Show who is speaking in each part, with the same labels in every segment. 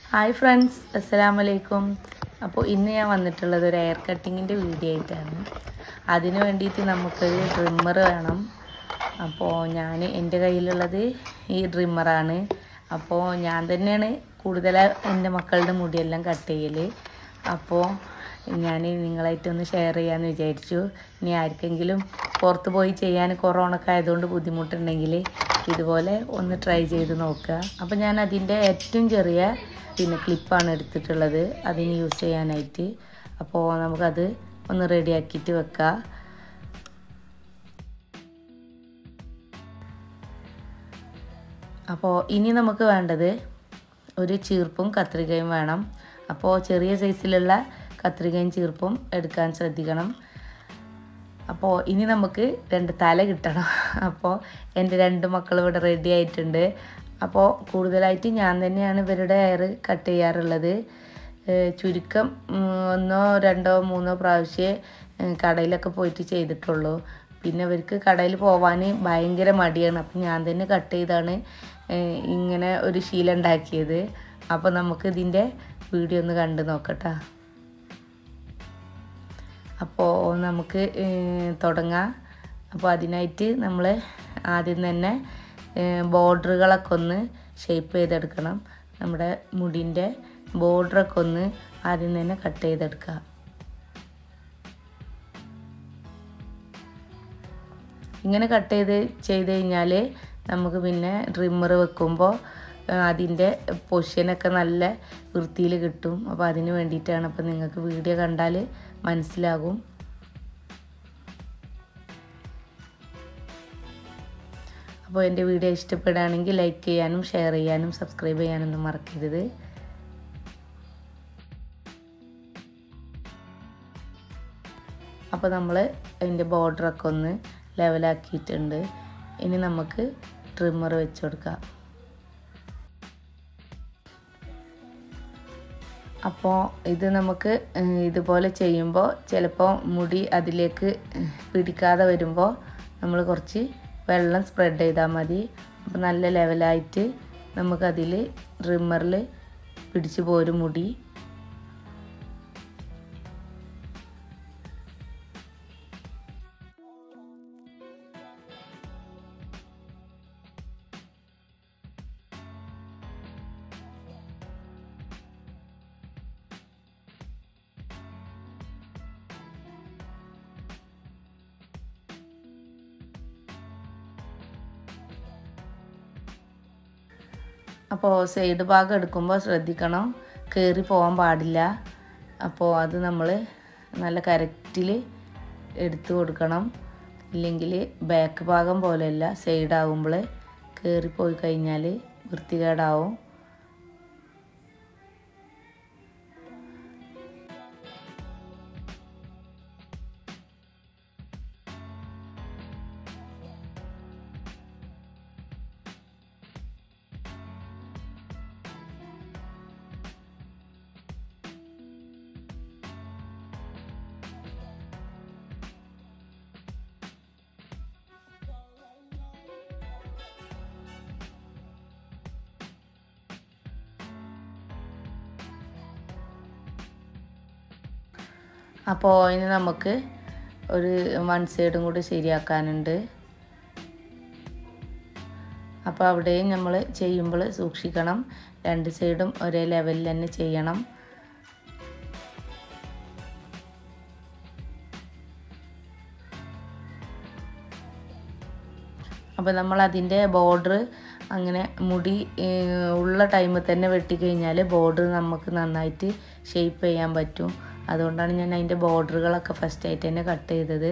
Speaker 1: hi friends അസ്സലാമു അലൈക്കും അപ്പോൾ ഇന്ന് ഞാൻ വന്നിട്ടുള്ളത് ഒരു എയർ കട്ടിങ്ങിൻ്റെ വീഡിയോ ആയിട്ടാണ് അതിന് വേണ്ടിയിട്ട് നമുക്കൊരു ഡ്രിമ്മർ വേണം അപ്പോൾ ഞാൻ എൻ്റെ കയ്യിലുള്ളത് ഈ ഡ്രിമ്മറാണ് അപ്പോൾ ഞാൻ തന്നെയാണ് കൂടുതൽ എൻ്റെ മക്കളുടെ മുടിയെല്ലാം കട്ട് ചെയ്യൽ അപ്പോൾ ഞാൻ നിങ്ങളായിട്ടൊന്ന് ഷെയർ ചെയ്യാമെന്ന് വിചാരിച്ചു ഇനി ആർക്കെങ്കിലും പുറത്ത് പോയി ചെയ്യാൻ കൊറോണയൊക്കെ ആയതുകൊണ്ട് ബുദ്ധിമുട്ടുണ്ടെങ്കിൽ ഇതുപോലെ ഒന്ന് ട്രൈ ചെയ്ത് നോക്കുക അപ്പോൾ ഞാൻ അതിൻ്റെ ഏറ്റവും ചെറിയ പിന്നെ ക്ലിപ്പാണ് എടുത്തിട്ടുള്ളത് അതിന് യൂസ് ചെയ്യാനായിട്ട് അപ്പോൾ നമുക്കത് ഒന്ന് റെഡിയാക്കിയിട്ട് വെക്കാം അപ്പോൾ ഇനി നമുക്ക് വേണ്ടത് ഒരു ചീർപ്പും കത്രികയും വേണം അപ്പോൾ ചെറിയ സൈസിലുള്ള കത്രികയും ചീർപ്പും എടുക്കാൻ ശ്രദ്ധിക്കണം അപ്പോൾ ഇനി നമുക്ക് രണ്ട് തല കിട്ടണം അപ്പോൾ എൻ്റെ രണ്ട് മക്കൾ ഇവിടെ റെഡി ആയിട്ടുണ്ട് അപ്പോൾ കൂടുതലായിട്ട് ഞാൻ തന്നെയാണ് ഇവരുടെ ഹെയർ കട്ട് ചെയ്യാറുള്ളത് ചുരുക്കം ഒന്നോ രണ്ടോ മൂന്നോ പ്രാവശ്യമേ കടയിലൊക്കെ പോയിട്ട് ചെയ്തിട്ടുള്ളൂ പിന്നെ ഇവർക്ക് കടയിൽ പോവാൻ ഭയങ്കര മടിയാണ് അപ്പം ഞാൻ തന്നെ കട്ട് ചെയ്താണ് ഇങ്ങനെ ഒരു ശീലം ഉണ്ടാക്കിയത് അപ്പോൾ നമുക്ക് ഇതിൻ്റെ വീഡിയോ ഒന്ന് കണ്ടു നോക്കട്ടാ അപ്പോൾ നമുക്ക് തുടങ്ങാം അപ്പോൾ അതിനായിട്ട് നമ്മൾ ആദ്യം തന്നെ ബോർഡറുകളൊക്കെ ഒന്ന് ഷേപ്പ് ചെയ്തെടുക്കണം നമ്മുടെ മുടിൻ്റെ ബോർഡറൊക്കെ ഒന്ന് ആദ്യം തന്നെ കട്ട് ചെയ്തെടുക്കുക ഇങ്ങനെ കട്ട് ചെയ്ത് ചെയ്ത് കഴിഞ്ഞാൽ നമുക്ക് പിന്നെ ട്രിമ്മർ വെക്കുമ്പോൾ അതിൻ്റെ പൊഷ്യനൊക്കെ നല്ല വൃത്തിയിൽ കിട്ടും അപ്പോൾ അതിന് വേണ്ടിയിട്ടാണ് അപ്പോൾ നിങ്ങൾക്ക് വീഡിയോ കണ്ടാൽ മനസ്സിലാകും അപ്പോൾ എൻ്റെ വീഡിയോ ഇഷ്ടപ്പെടുകയാണെങ്കിൽ ലൈക്ക് ചെയ്യാനും ഷെയർ ചെയ്യാനും സബ്സ്ക്രൈബ് ചെയ്യാനൊന്നും മറക്കരുത് അപ്പോൾ നമ്മൾ അതിൻ്റെ ബോർഡറൊക്കെ ഒന്ന് ലെവലാക്കിയിട്ടുണ്ട് ഇനി നമുക്ക് ട്രിമ്മർ വെച്ച് കൊടുക്കാം അപ്പോൾ ഇത് നമുക്ക് ഇതുപോലെ ചെയ്യുമ്പോൾ ചിലപ്പോൾ മുടി അതിലേക്ക് പിടിക്കാതെ വരുമ്പോൾ നമ്മൾ കുറച്ച് വെള്ളം സ്പ്രെഡ് ചെയ്താൽ മതി അപ്പോൾ നല്ല ലെവലായിട്ട് നമുക്കതിൽ ട്രിമ്മറിൽ പിടിച്ചു പോരും മുടി അപ്പോൾ സൈഡ് ഭാഗം എടുക്കുമ്പോൾ ശ്രദ്ധിക്കണം കയറി പോകാൻ പാടില്ല അപ്പോൾ അത് നമ്മൾ നല്ല കറക്റ്റിൽ എടുത്തു കൊടുക്കണം ഇല്ലെങ്കിൽ ബാക്ക് ഭാഗം പോലെയല്ല സൈഡാകുമ്പോൾ കയറി പോയി കഴിഞ്ഞാൽ വൃത്തികേടാവും അപ്പോൾ ഇനി നമുക്ക് ഒരു വൺ സൈഡും കൂടി ശരിയാക്കാനുണ്ട് അപ്പോൾ അവിടെയും നമ്മൾ ചെയ്യുമ്പോൾ സൂക്ഷിക്കണം രണ്ട് സൈഡും ഒരേ ലെവലിൽ തന്നെ ചെയ്യണം അപ്പോൾ നമ്മൾ അതിൻ്റെ ബോർഡർ അങ്ങനെ മുടി ഉള്ള ടൈമിൽ തന്നെ വെട്ടിക്കഴിഞ്ഞാൽ ബോർഡർ നമുക്ക് നന്നായിട്ട് ഷേപ്പ് ചെയ്യാൻ പറ്റും അതുകൊണ്ടാണ് ഞാൻ അതിൻ്റെ ബോർഡറുകളൊക്കെ ഫസ്റ്റ് ആയിട്ട് തന്നെ കട്ട് ചെയ്തത്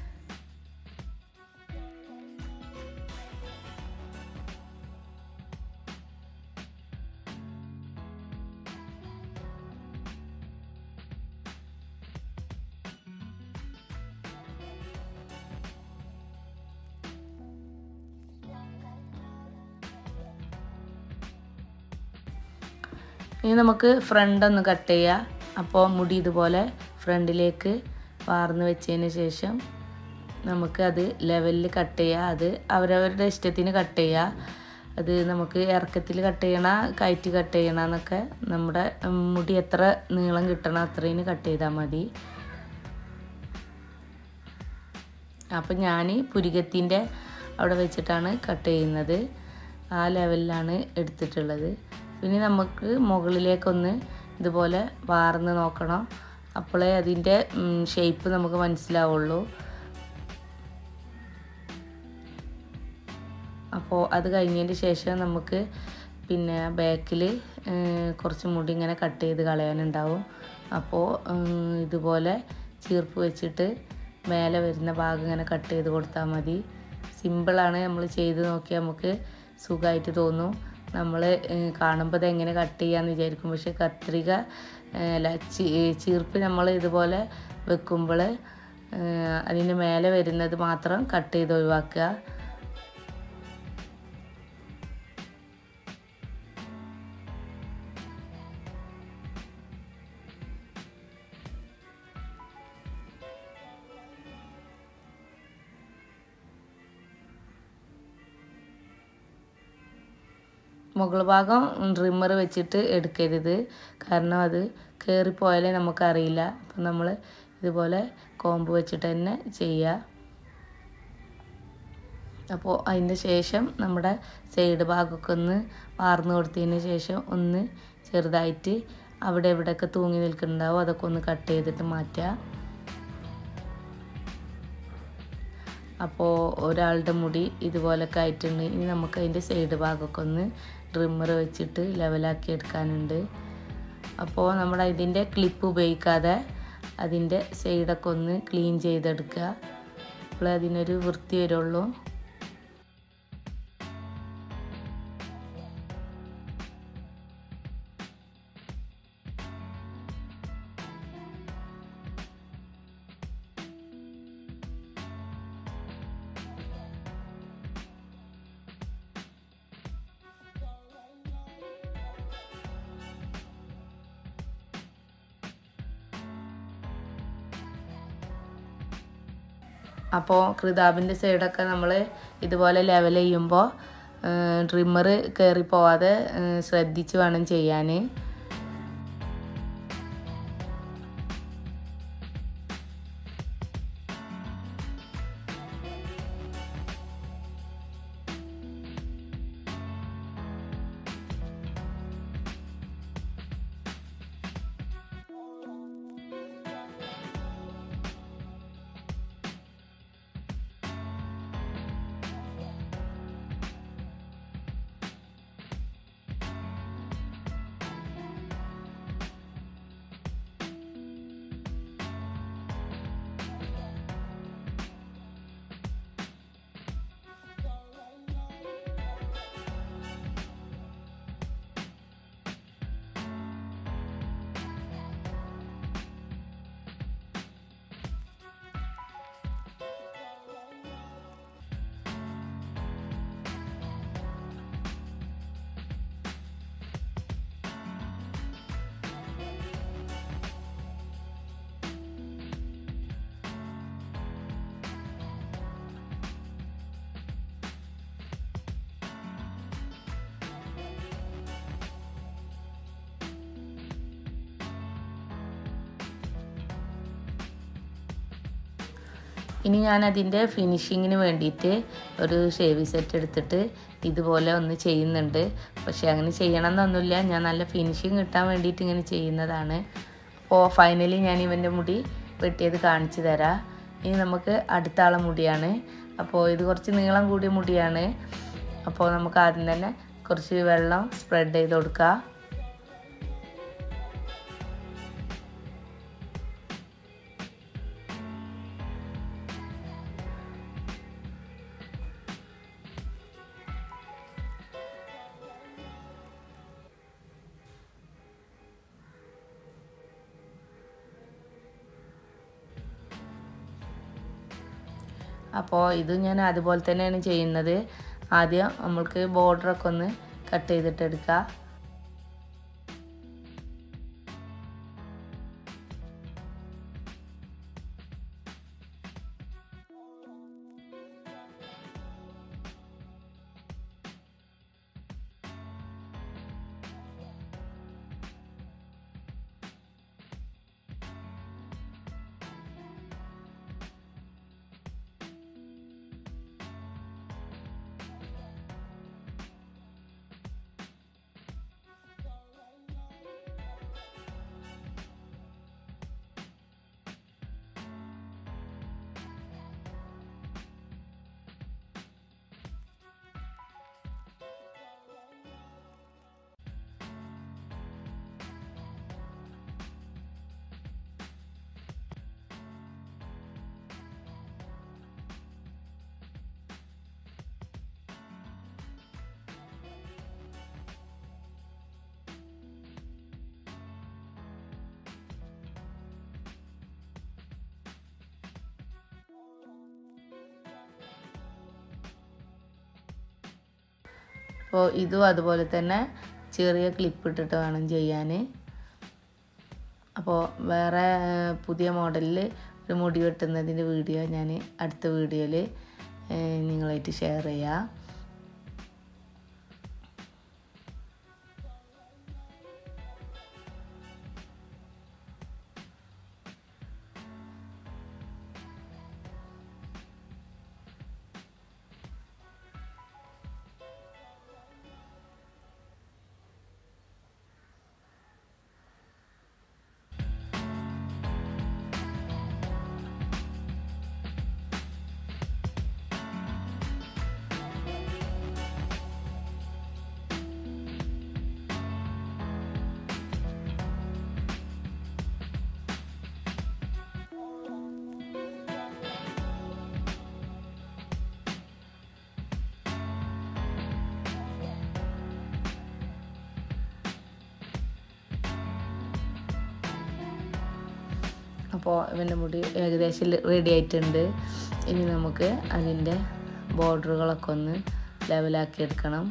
Speaker 1: ഇനി നമുക്ക് ഫ്രണ്ട് ഒന്ന് കട്ട് ചെയ്യാം അപ്പോൾ മുടി ഇതുപോലെ ഫ്രണ്ടിലേക്ക് വാർന്ന് വെച്ചതിന് ശേഷം നമുക്ക് അത് ലെവലിൽ കട്ട് ചെയ്യുക അത് അവരവരുടെ ഇഷ്ടത്തിന് കട്ട് ചെയ്യുക അത് നമുക്ക് ഇറക്കത്തിൽ കട്ട് ചെയ്യണ കയറ്റി കട്ട് ചെയ്യണ എന്നൊക്കെ നമ്മുടെ ഉം, മുടി എത്ര നീളം കിട്ടണം അത്രയും കട്ട് ചെയ്താൽ മതി അപ്പം ഞാൻ പുരികത്തിൻ്റെ അവിടെ വെച്ചിട്ടാണ് കട്ട് ചെയ്യുന്നത് ആ ലെവലിലാണ് എടുത്തിട്ടുള്ളത് പിന്നെ നമുക്ക് മുകളിലേക്കൊന്ന് ഇതുപോലെ വാർന്ന് നോക്കണം അപ്പോഴേ അതിൻ്റെ ഷേപ്പ് നമുക്ക് മനസ്സിലാവുള്ളൂ അപ്പോൾ അത് കഴിഞ്ഞതിന് ശേഷം നമുക്ക് പിന്നെ ബാക്കിൽ കുറച്ച് മുടി ഇങ്ങനെ കട്ട് ചെയ്ത് കളയാനുണ്ടാവും അപ്പോൾ ഇതുപോലെ ചീർപ്പ് വെച്ചിട്ട് മേലെ വരുന്ന ഭാഗം ഇങ്ങനെ കട്ട് ചെയ്ത് കൊടുത്താൽ മതി സിമ്പിളാണ് നമ്മൾ ചെയ്ത് നോക്കിയാൽ നമുക്ക് സുഖമായിട്ട് തോന്നും നമ്മൾ കാണുമ്പോൾ ഇതെങ്ങനെ കട്ട് ചെയ്യാമെന്ന് വിചാരിക്കും പക്ഷെ കത്രിക ഏഹ്, അല്ല ചീ- ചീർപ്പ് നമ്മൾ ഇതുപോലെ വെക്കുമ്പോൾ അതിന് മേലെ വരുന്നത് മാത്രം കട്ട് ചെയ്ത് ഒഴിവാക്കുക മുകൾ ഭാഗം ട്രിമ്മർ വെച്ചിട്ട് എടുക്കരുത് കാരണം അത് കയറിപ്പോയാലേ നമുക്കറിയില്ല അപ്പം നമ്മൾ ഇതുപോലെ കോമ്പ് വെച്ചിട്ട് തന്നെ ചെയ്യുക അപ്പോൾ അതിൻ്റെ ശേഷം നമ്മുടെ സൈഡ് ഭാഗമൊക്കെ ഒന്ന് വാർന്ന് കൊടുത്തതിന് ശേഷം ഒന്ന് ചെറുതായിട്ട് അവിടെ ഇവിടെയൊക്കെ തൂങ്ങി നിൽക്കുന്നുണ്ടാവും അതൊക്കെ ഒന്ന് കട്ട് ചെയ്തിട്ട് മാറ്റുക അപ്പോൾ ഒരാളുടെ മുടി ഇതുപോലൊക്കെ ആയിട്ടുണ്ട് ഇനി നമുക്ക് അതിൻ്റെ സൈഡ് ഭാഗമൊക്കെ ഒന്ന് ട്രിമ്മർ വെച്ചിട്ട് ലെവലാക്കി എടുക്കാനുണ്ട് അപ്പോൾ നമ്മൾ അതിൻ്റെ ക്ലിപ്പ് ഉപയോഗിക്കാതെ അതിൻ്റെ സൈഡൊക്കെ ഒന്ന് ക്ലീൻ ചെയ്തെടുക്കുക അപ്പോൾ അതിനൊരു വൃത്തി വരുള്ളൂ അപ്പോൾ കൃതാബിൻ്റെ സൈഡൊക്കെ നമ്മൾ ഇതുപോലെ ലെവൽ ചെയ്യുമ്പോൾ ട്രിമ്മർ കയറി പോവാതെ ഏഹ്, ശ്രദ്ധിച്ച് വേണം ചെയ്യാൻ ഇനി ഞാൻ അതിൻ്റെ ഫിനിഷിങ്ങിന് വേണ്ടിയിട്ട് ഒരു ഷേവി സെറ്റ് എടുത്തിട്ട് ഇതുപോലെ ഒന്ന് ചെയ്യുന്നുണ്ട് പക്ഷെ അങ്ങനെ ചെയ്യണം എന്നൊന്നുമില്ല ഞാൻ നല്ല ഫിനിഷിങ് കിട്ടാൻ വേണ്ടിയിട്ട് ഇങ്ങനെ ചെയ്യുന്നതാണ് അപ്പോൾ ഫൈനലി ഞാൻ ഇവൻ്റെ മുടി വെട്ടിയത് കാണിച്ചു തരാം ഇനി നമുക്ക് അടുത്ത ആളെ മുടിയാണ് അപ്പോൾ ഇത് കുറച്ച് നീളം കൂടിയ മുടിയാണ് അപ്പോൾ നമുക്ക് ആദ്യം തന്നെ കുറച്ച് വെള്ളം സ്പ്രെഡ് ചെയ്ത് കൊടുക്കുക അപ്പോൾ ഇത് ഞാൻ അതുപോലെ തന്നെയാണ് ചെയ്യുന്നത് ആദ്യം നമ്മൾക്ക് ബോർഡറൊക്കെ ഒന്ന് കട്ട് ചെയ്തിട്ട് എടുക്കുക അപ്പോൾ ഇതും അതുപോലെ തന്നെ ചെറിയ ക്ലിപ്പ് ഇട്ടിട്ട് വേണം ചെയ്യാൻ അപ്പോൾ വേറെ ഏഹ്, പുതിയ മോഡലിൽ ഒരു മുടി വെട്ടുന്നതിൻ്റെ വീഡിയോ ഞാൻ അടുത്ത വീഡിയോയിൽ നിങ്ങളായിട്ട് ഷെയർ ചെയ്യാം അപ്പോൾ ഇവൻ്റെ മുടി ഏകദേശം റെഡി ആയിട്ടുണ്ട് ഇനി നമുക്ക് അതിൻ്റെ ബോർഡറുകളൊക്കെ ഒന്ന് ലെവലാക്കി എടുക്കണം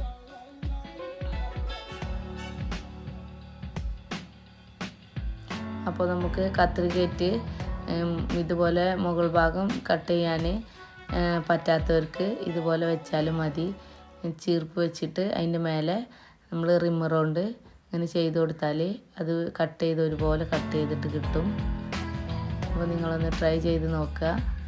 Speaker 1: അപ്പോൾ നമുക്ക് കത്രികയിട്ട് ഉം, ഇതുപോലെ മുകൾ ഭാഗം കട്ട് ചെയ്യാൻ പറ്റാത്തവർക്ക് ഇതുപോലെ വെച്ചാലും മതി ചീർപ്പ് വെച്ചിട്ട് അതിൻ്റെ മേലെ നമ്മൾ റിമ്മർ കൊണ്ട് ഇങ്ങനെ ചെയ്ത് കൊടുത്താൽ അത് കട്ട് ചെയ്ത് ഒരുപോലെ കട്ട് ചെയ്തിട്ട് കിട്ടും അപ്പോൾ നിങ്ങളൊന്ന് ട്രൈ ചെയ്ത് നോക്കുക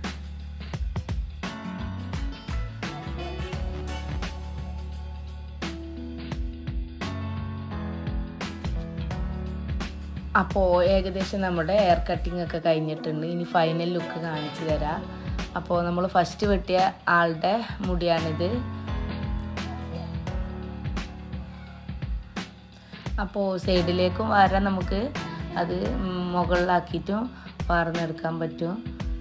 Speaker 1: അപ്പോൾ ഏകദേശം നമ്മുടെ എയർ കട്ടിംഗ് ഒക്കെ കഴിഞ്ഞിട്ടുണ്ട് ഇനി ഫൈനൽ ലുക്ക് കാണിച്ചു തരാം അപ്പോൾ നമ്മൾ ഫസ്റ്റ് വെട്ടിയ ആളുടെ മുടിയാണിത് അപ്പോൾ സൈഡിലേക്കും വരാൻ നമുക്ക് അത് മുകളിലാക്കിയിട്ടും വാർന്നെടുക്കാൻ പറ്റും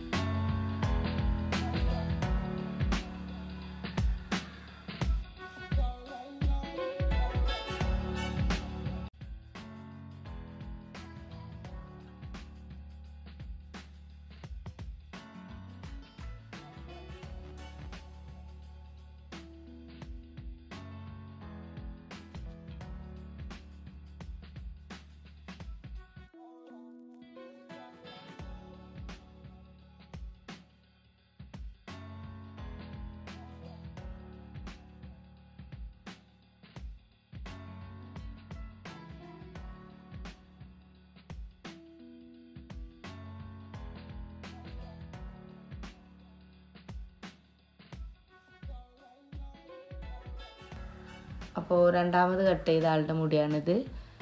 Speaker 1: അപ്പോൾ രണ്ടാമത് കട്ട് ചെയ്ത ആളുടെ മുടിയാണിത്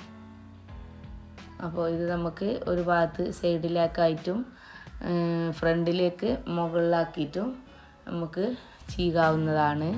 Speaker 1: അപ്പോൾ ഇത് നമുക്ക് ഒരു ഭാഗത്ത് സൈഡിലേക്കായിട്ടും ഫ്രണ്ടിലേക്ക് മുകളിലാക്കിയിട്ടും നമുക്ക് ചീകാവുന്നതാണ്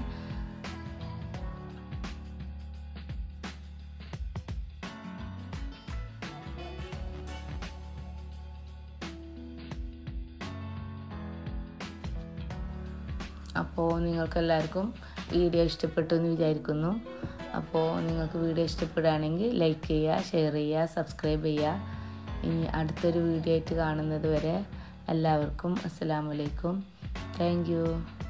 Speaker 1: അപ്പോൾ നിങ്ങൾക്ക് എല്ലാവർക്കും വീഡിയോ ഇഷ്ടപ്പെട്ടു എന്ന് വിചാരിക്കുന്നു അപ്പോൾ നിങ്ങൾക്ക് വീഡിയോ ഇഷ്ടപ്പെടുകയാണെങ്കിൽ ലൈക്ക് ചെയ്യുക ഷെയർ ചെയ്യുക സബ്സ്ക്രൈബ് ചെയ്യുക ഇനി അടുത്തൊരു വീഡിയോ ആയിട്ട് കാണുന്നത് വരെ എല്ലാവർക്കും അസ്സലാമലൈക്കും താങ്ക് യു